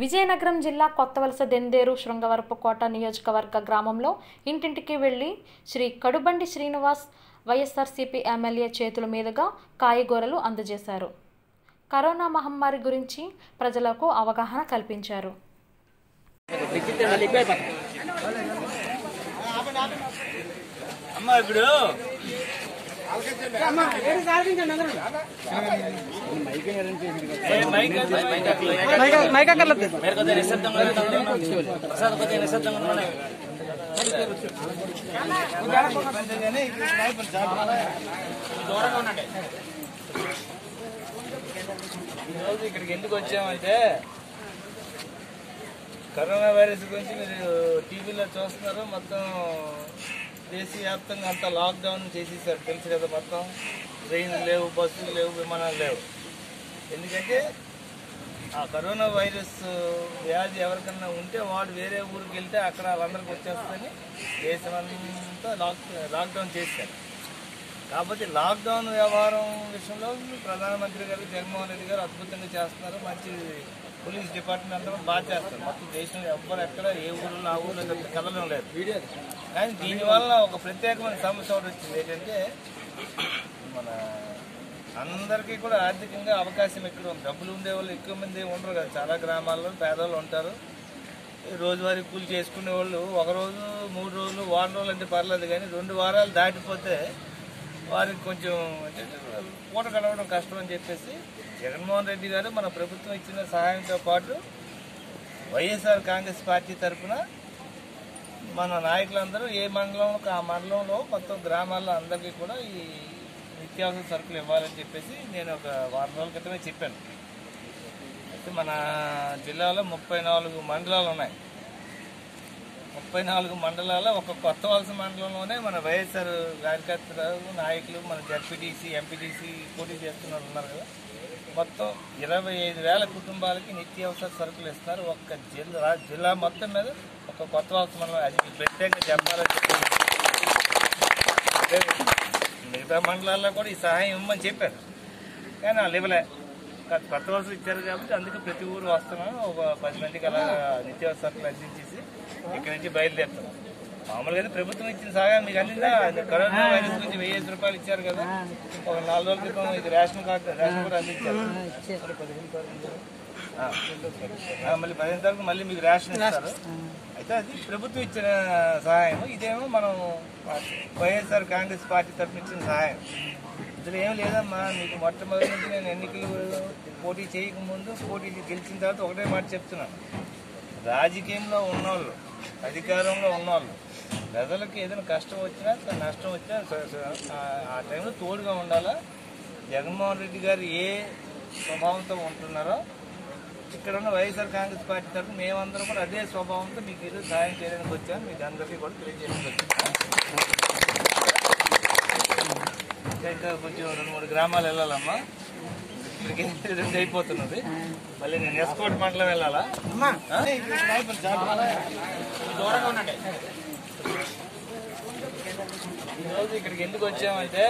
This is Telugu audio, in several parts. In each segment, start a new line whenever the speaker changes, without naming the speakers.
విజయనగరం జిల్లా కొత్తవలస దెందేరు శృంగవరపుకోట నియోజకవర్గ గ్రామంలో ఇంటింటికి వెళ్లి శ్రీ కడుబండి శ్రీనివాస్ వైఎస్ఆర్సీపీ ఎమ్మెల్యే చేతుల మీదుగా కాయగూరలు అందజేశారు కరోనా మహమ్మారి గురించి ప్రజలకు అవగాహన కల్పించారు
అమ్మా ఇప్పుడు ఏ మైక్ అది, మైక్ అక్కడ. మీరు కొద్దిగా నిశ్శబ్దంగా ఉండండి. ప్రసాద్ కొద్దిగా నిశ్శబ్దంగా ఉండండి. దూరంగా ఉండండి. ఈరోజు ఇక్కడికి ఎందుకు వచ్చామంటే కరోనా వైరస్ గురించి మీరు టీవీలో చూస్తున్నారు మొత్తం దేశవ్యాప్తంగా అంతా లాక్డౌన్ చేసేసారు తెలుసు కదా మొత్తం ట్రైన్లు లేవు బస్సులు లేవు విమానాలు లేవు ఎందుకంటే ఆ కరోనా వైరస్ వ్యాధి ఎవరికన్నా ఉంటే వాడు వేరే ఊరికి వెళ్తే అక్కడ వాళ్ళందరికీ వచ్చేస్తుందని దేశమంతా లాక్ లాక్డౌన్ చేశారు కాబట్టి లాక్డౌన్ వ్యవహారం విషయంలో ప్రధానమంత్రి గారు జగన్మోహన్ రెడ్డి గారు అద్భుతంగా చేస్తున్నారు మంచి పోలీస్ డిపార్ట్మెంట్ అందరూ బాగా చేస్తారు మొత్తం దేశంలో ఎవ్వరు ఎక్కడ ఏ ఊళ్ళో ఆ ఊళ్ళో కదలడం లేదు కానీ దీనివల్ల ఒక ప్రత్యేకమైన సమస్య ఒకటి వచ్చింది ఏంటంటే మన అందరికీ కూడా ఆర్థికంగా అవకాశం ఎక్కువ ఉంది డబ్బులు ఉండే వాళ్ళు ఎక్కువ మంది ఉండరు కదా చాలా గ్రామాల్లో పేదవాళ్ళు ఉంటారు ఈ రోజువారీ కూలి చేసుకునే వాళ్ళు ఒక రోజు మూడు రోజులు వారం రోజులు అంటే పర్లేదు కానీ రెండు వారాలు దాటిపోతే వారికి కొంచెం అంటే పూట గడవడం కష్టం అని చెప్పేసి జగన్మోహన్ రెడ్డి గారు మన ప్రభుత్వం ఇచ్చిన సహాయంతో పాటు వైఎస్ఆర్ కాంగ్రెస్ పార్టీ తరఫున మన నాయకులందరూ ఏ మండలంలో ఆ మండలంలో మొత్తం గ్రామాల్లో అందరికీ కూడా ఈ నిత్యావసర సరుకులు ఇవ్వాలని చెప్పేసి నేను ఒక వారం రోజుల క్రితమే చెప్పాను అయితే మన జిల్లాలో ముప్పై నాలుగు మండలాలు ఉన్నాయి ముప్పై నాలుగు మండలాల్లో ఒక కొత్త వలస మండలంలోనే మన వైఎస్ఆర్ కార్యకర్తలు నాయకులు మన జడ్పీటీసీ ఎంపీటీసీ పోటీ చేస్తున్న వాళ్ళు ఉన్నారు కదా మొత్తం ఇరవై ఐదు వేల కుటుంబాలకి నిత్యావసర సరుకులు ఇస్తున్నారు ఒక్క జిల్లా జిల్లా మొత్తం మీద ఒక కొత్త వలస మండలం అది మీకు ప్రత్యేకంగా చెప్పాలని చెప్పి మిగతా మండలాల్లో కూడా ఈ సహాయం ఇవ్వమని చెప్పారు కానీ వాళ్ళు ఇవ్వలే కాదు, కొత్త వలసలు ఇచ్చారు కాబట్టి అందుకే ప్రతి ఊరు వస్తున్నాను ఒక పది మందికి అలా నిత్యావసర సరుకులు అందించేసి ఇక్కడి నుంచి బయలుదేరుతున్నాం మామూలుగా అయితే ప్రభుత్వం ఇచ్చిన సహాయం మీకు అందిందా అది కరోనా వైరస్ గురించి వెయ్యి రూపాయలు ఇచ్చారు కదా ఒక నాలుగు రోజుల క్రితం ఇది రేషన్ కార్డు రేషన్ కూడా అందించారు ఆ. ఆ, మళ్ళీ పదిహేను తారీఖు మళ్ళీ మీకు రేషన్ ఇస్తారు అయితే అది ప్రభుత్వం ఇచ్చిన సహాయం ఇదేమో మనం వైఎస్ఆర్ కాంగ్రెస్ పార్టీ తరఫున ఇచ్చిన సహాయం ఇందులో ఏం లేదమ్మా మీకు మొట్టమొదటి నుంచి నేను ఎన్నికలు పోటీ చేయకముందు పోటీ గెలిచిన తర్వాత ఒకటే మాట చెప్తున్నాను రాజకీయంలో ఉన్నోళ్ళు అధికారంలో ఉన్నోళ్ళు ప్రజలకు ఏదైనా కష్టం వచ్చినా నష్టం వచ్చినా స- స- ఆ- ఆ టైంలో తోడుగా ఉండాలా జగన్మోహన్ రెడ్డి గారు ఏ స్వభావంతో ఉంటున్నారో ఇక్కడ ఉన్న వైఎస్ఆర్ కాంగ్రెస్ పార్టీ తరఫున మేమందరం కూడా అదే స్వభావంతో మీకు ఏదో సహాయం చేయడానికి వచ్చాను మీకు అందరికీ కూడా తెలియజేయడానికి వచ్చాను ఇంకా ఇంకా కొంచెం రెండు మూడు గ్రామాలు వెళ్ళాలమ్మా ఇక్కడికి రెండు అయిపోతున్నది మళ్ళీ నేను ఎస్కోట్ మండలం వెళ్ళాలా ఆ? దూరంగా ఉండండి ఈరోజు ఇక్కడికి ఎందుకు వచ్చామంటే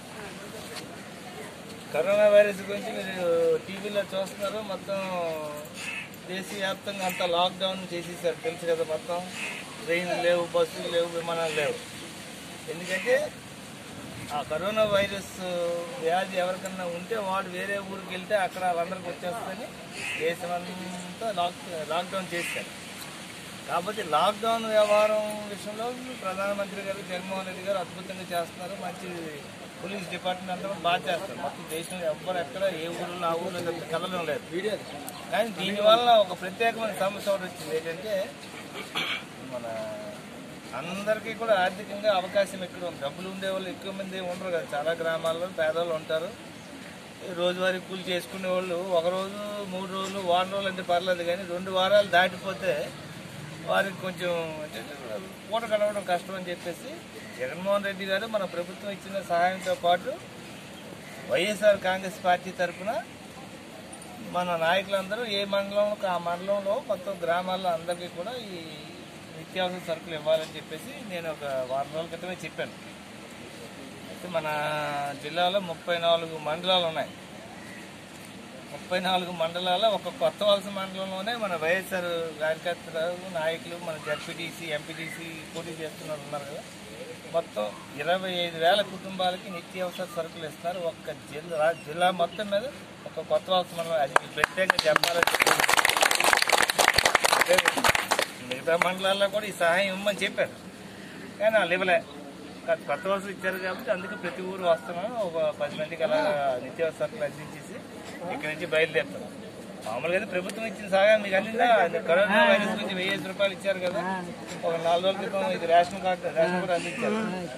కరోనా వైరస్ గురించి మీరు టీవీలో చూస్తున్నారు మొత్తం దేశవ్యాప్తంగా అంతా లాక్డౌన్ చేసేసారు తెలుసు కదా మొత్తం ట్రైన్లు లేవు బస్సులు లేవు విమానాలు లేవు ఎందుకంటే ఆ కరోనా వైరస్ వ్యాధి ఎవరికన్నా ఉంటే వాడు వేరే ఊరికి వెళ్తే అక్కడ వాళ్ళందరికీ వచ్చేస్తుందని దేశమంతా లాక్ లాక్డౌన్ చేశారు కాబట్టి లాక్డౌన్ వ్యవహారం విషయంలో ప్రధానమంత్రి గారు జగన్మోహన్ రెడ్డి గారు అద్భుతంగా చేస్తున్నారు మంచి పోలీస్ డిపార్ట్మెంట్ అందరూ బాగా చేస్తారు మొత్తం దేశంలో ఎవ్వరు ఎక్కడ ఏ ఊళ్ళో ఆ ఊళ్ళో కదలడం లేదు కానీ దీనివల్ల ఒక ప్రత్యేకమైన సమస్య ఒకటి వచ్చింది ఏంటంటే మన అందరికీ కూడా ఆర్థికంగా అవకాశం ఎక్కువ ఉంది డబ్బులు ఉండే వాళ్ళు ఎక్కువ మంది ఉండరు కదా చాలా గ్రామాల్లో పేదవాళ్ళు ఉంటారు ఈ రోజువారీ కూలి చేసుకునే వాళ్ళు ఒక రోజు మూడు రోజులు వారం రోజులు అంటే పర్లేదు కానీ రెండు వారాలు దాటిపోతే వారికి కొంచెం అంటే పూట గడవడం కష్టం అని చెప్పేసి జగన్మోహన్ రెడ్డి గారు మన ప్రభుత్వం ఇచ్చిన సహాయంతో పాటు వైఎస్ఆర్ కాంగ్రెస్ పార్టీ తరఫున మన నాయకులందరూ ఏ మండలంలో ఆ మండలంలో మొత్తం గ్రామాల్లో అందరికీ కూడా ఈ నిత్యావసర సరుకులు ఇవ్వాలని చెప్పేసి నేను ఒక వారం రోజుల క్రితమే చెప్పాను అయితే మన జిల్లాలో ముప్పై నాలుగు మండలాలు ఉన్నాయి ముప్పై నాలుగు మండలాల ఒక కొత్త వలస మండలంలోనే మన వైఎస్ఆర్ కార్యకర్తలు నాయకులు మన జడ్పీటీసీ ఎంపీటీసీ పోటీ చేస్తున్నారు ఉన్నారు కదా మొత్తం ఇరవై ఐదు వేల కుటుంబాలకి నిత్యావసర సరుకులు ఇస్తున్నారు ఒక్క జిల్లా జిల్లా మొత్తం మీద ఒక కొత్త వలస మండలం అది మీకు ప్రత్యేకంగా చెప్పాలని చెప్పి అంటే మిగతా మండలాల్లో కూడా ఈ సహాయం ఇవ్వమని చెప్పారు కానీ వాళ్ళు ఇవ్వలే కాదు కొత్త వలసలు ఇచ్చారు కాబట్టి అందుకే ప్రతి ఊరు వస్తున్నాం ఒక పది మందికి అలా నిత్యావసర సరుకులు అందించేసి ఇక్కడి నుంచి బయలుదేరుతాం మామూలుగా అయితే ప్రభుత్వం ఇచ్చిన సహాయం మీకు అందిందా అది కరోనా వైరస్ గురించి వెయ్యి రూపాయలు ఇచ్చారు కదా ఒక నాలుగు రోజుల క్రితం ఇది రేషన్ కార్డు రేషన్ కూడా అందించారు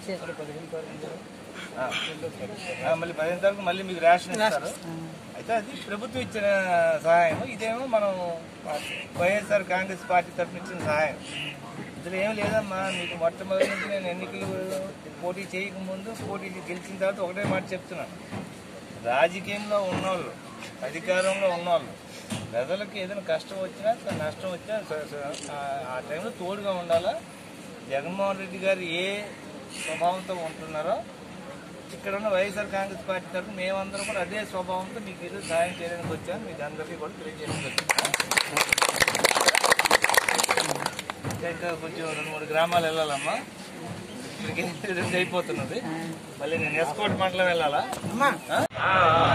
ఆ. ఆ, మళ్ళీ పదిహేను తారీఖు మళ్ళీ మీకు రేషన్ ఇస్తారు అయితే అది ప్రభుత్వం ఇచ్చిన సహాయం ఇదేమో మనం వైఎస్ఆర్ కాంగ్రెస్ పార్టీ తరఫున ఇచ్చిన సహాయం ఇందులో ఏం లేదమ్మా మీకు మొట్టమొదటి నుంచి నేను ఎన్నికలు పోటీ చేయకముందు పోటీ గెలిచిన తర్వాత ఒకటే మాట చెప్తున్నాను రాజకీయంలో ఉన్నోళ్ళు అధికారంలో ఉన్నోళ్ళు ప్రజలకు ఏదైనా కష్టం వచ్చినా నష్టం వచ్చినా స- స- ఆ- ఆ టైంలో తోడుగా ఉండాలా జగన్మోహన్ రెడ్డి గారు ఏ స్వభావంతో ఉంటున్నారో ఇక్కడ ఉన్న వైఎస్ఆర్ కాంగ్రెస్ పార్టీ తరఫున మేమందరం కూడా అదే స్వభావంతో మీకు ఏదో సహాయం చేయడానికి వచ్చాను మీకు అందరికీ కూడా తెలియజేయడానికి వచ్చాను ఇంకా ఇంకా కొంచెం రెండు మూడు గ్రామాలు వెళ్ళాలమ్మా ఇక్కడికి రెండు అయిపోతున్నది మళ్ళీ నేను ఎస్కోట్ మండలం వెళ్ళాలా ఆ?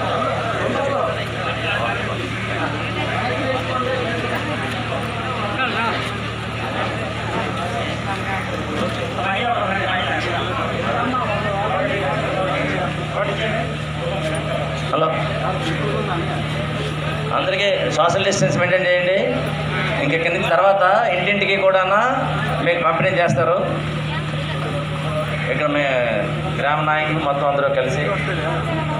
హలో అందరికీ సోషల్ డిస్టెన్స్ మెయింటైన్ చేయండి ఇంక ఇక్కడి నుంచి తర్వాత ఇంటింటికి కూడా మీకు పంపిణీ చేస్తారు ఇక్కడ మీ గ్రామ నాయకులు మొత్తం అందరూ కలిసి